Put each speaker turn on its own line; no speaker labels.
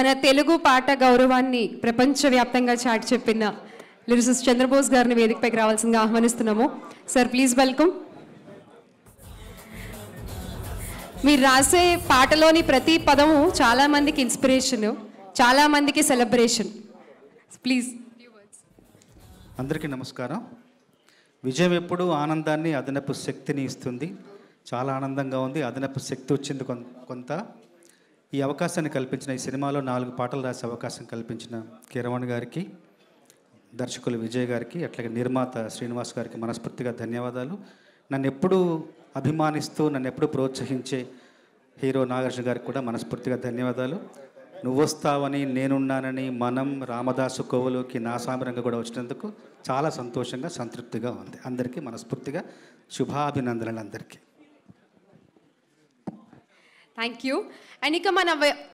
మన తెలుగు పాట గౌరవాన్ని ప్రపంచవ్యాప్తంగా చాటి చెప్పిన లిరిసిస్ట్ చంద్రబోస్ గారిని వేదికపైకి రావాల్సిందిగా ఆహ్వానిస్తున్నాము సార్ ప్లీజ్ వెల్కమ్ మీరు రాసే పాటలోని ప్రతి పదము చాలా మందికి ఇన్స్పిరేషన్ చాలా మందికి సెలబ్రేషన్ ప్లీజ్
అందరికీ నమస్కారం విజయం ఎప్పుడు ఆనందాన్ని అదనపు శక్తిని ఇస్తుంది చాలా ఆనందంగా ఉంది అదనపు శక్తి వచ్చింది కొన్- కొంత ఈ అవకాశాన్ని కల్పించిన ఈ సినిమాలో నాలుగు పాటలు రాసే అవకాశం కల్పించిన కీరవాణి గారికి దర్శకులు విజయ్ గారికి అట్లాగే నిర్మాత శ్రీనివాస్ గారికి మనస్ఫూర్తిగా ధన్యవాదాలు నన్ను ఎప్పుడూ అభిమానిస్తూ నన్ను ఎప్పుడూ ప్రోత్సహించే హీరో నాగార్జున గారికి కూడా మనస్ఫూర్తిగా ధన్యవాదాలు నువ్వు వస్తావని నేనున్నానని మనం రామదాసు కోవలోకి నా సామిరంగా కూడా వచ్చినందుకు చాలా సంతోషంగా సంతృప్తిగా ఉంది అందరికీ మనస్ఫూర్తిగా శుభాభినందనలు అందరికీ
థ్యాంక్ యూ అండ్ ఇక మన వె-